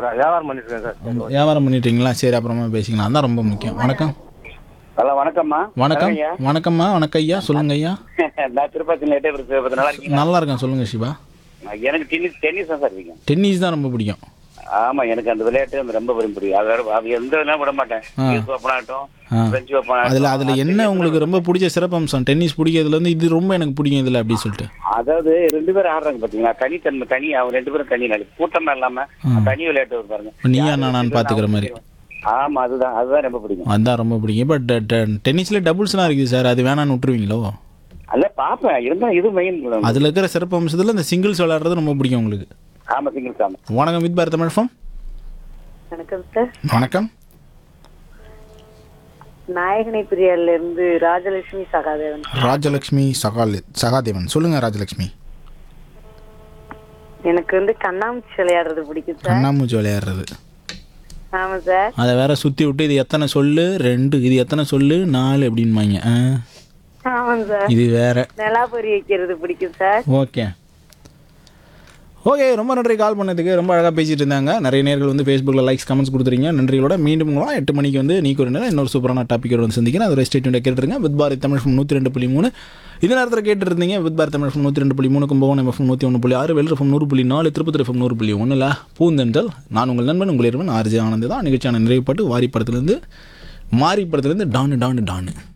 வியாபாரம் பண்ணிட்டு இருக்கேன் சார் வியாபாரம் பண்ணிட்டீங்களா சரி அப்புறமா பேசிக்கலாம் அதான் ரொம்ப முக்கியம் வணக்கம் ஹலோ வணக்கம்மா வணக்கம் ஐயா வணக்கம்மா வணக்கம் ஐயா சொல்லுங்க ஐயா நான் திருப்பதி லேட்டே திருப்பதி நல்லா இருக்கீங்க நல்லா இருக்கேன் சொல்லுங்க சிவா எனக்கு டென்னிஸ் டென்னிஸ் தான் சார் இருக்கேன் டென்னிஸ் தான் ரொம்ப பிடிக்கும் ஆமா எனக்கு அந்த விளையாட்டு வந்து ரொம்ப விரும்பி பிடிக்கும் அது வேற அது எந்த இதெல்லாம் விட மாட்டேன் யூஸ் ஓப்பன் ஆகட்டும் ஆ. பிரெஞ்சு ஓப்பன் அதில் அதில் என்ன உங்களுக்கு ரொம்ப பிடிச்ச சிறப்பம்சம் டென்னிஸ் பிடிக்கிறதுலேருந்து இது ரொம்ப எனக்கு பிடிக்கும் இதில் அப்படி சொல்லிட்டு அதாவது ரெண்டு பேரும் ஆடுறாங்க பாத்தீங்களா தனித்தன்மை தனி அவங்க ரெண்டு பேரும் தனி நாடு கூட்டமா இல்லாம தனி விளையாட்டு வரும் பாருங்க நீயா நான் பார்த்துக்கிற மாதிரி ஆமா அதுதான் அதுதான் ரொம்ப பிடிக்கும் அதான் ரொம்ப பிடிக்கும் பட் டென்னிஸில் டபுள்ஸ்லாம் இருக்குது சார் அது வேணான்னு விட்டுருவீங்களோ அல்ல பாப்பேன் இருந்தா இது மெயின் அதில் இருக்கிற சிறப்பு அம்சத்தில் இந்த சிங்கிள்ஸ் விளையாடுறது ரொம்ப பிடிக்கும் உங்களுக்கு ஆமா சிங்கிள்ஸ் ஆமா வணக்கம் வித் பாரத் தமிழ் ஃபோன் வணக்கம் சார் வணக்கம் நாயகனை பிரியால இருந்து ராஜலட்சுமி சகாதேவன் ராஜலக்ஷ்மி சகால் சகாதேவன் சொல்லுங்கள் ராஜலக்ஷ்மி எனக்கு வந்து கண்ணாமூச்சி விளையாடுறது பிடிக்கும் சார் கண்ணாமூச்சி விளையாடுறது ஆமா சார் அதை வேற சுற்றி விட்டு இது எத்தனை சொல்லு ரெண்டு இது எத்தனை சொல்லு நாலு அப்படின்பாங்க ஆ, ஆமாங்க சார் இது வேற நிலா பொறி வைக்கிறது பிடிக்கும் சார் ஓகே ஓகே ரொம்ப நன்றி கால் பண்ணதுக்கு ரொம்ப அழகாக பேசிட்டு இருந்தாங்க நிறைய நேர்கள் வந்து ஃபேஸ்புக்கில் லைக்ஸ் கமெண்ட்ஸ் கொடுத்துறீங்க நன்றிகளோட மீண்டும் உங்களா எட்டு மணிக்கு வந்து நீ ஒரு நேரம் இன்னொரு சூப்பரான டாப்பிக்கோட வந்து சந்திக்கிறேன் அது ஸ்டேட்மெண்ட் கேட்டுருங்க வித் பாரத் தமிழ் ஃபம் நூற்றி ரெண்டு புள்ளி மூணு இந்த நேரத்தில் கேட்டு இருந்தீங்க வித் பாரத் தமிழ் ஃபம் நூற்றி ரெண்டு புள்ளி மூணு கும்பகோணம் எஃப்எம் நூற்றி ஒன்று புள்ளி ஆறு வெள்ளர் ஃபம் நூறு புள்ளி நாலு திருப்பதி எஃப்எம் நூறு புள்ளி ஒன்றில் பூந்தென்றல் நான் உங்கள் நண்பன் உங்கள் இருவன் ஆர்ஜி ஆனந்த் தான் நிகழ்ச்சியான நிறைவுப்பட்டு வாரி படத்துலேருந்து மாரி படத்துலேருந்து டானு டானு டானு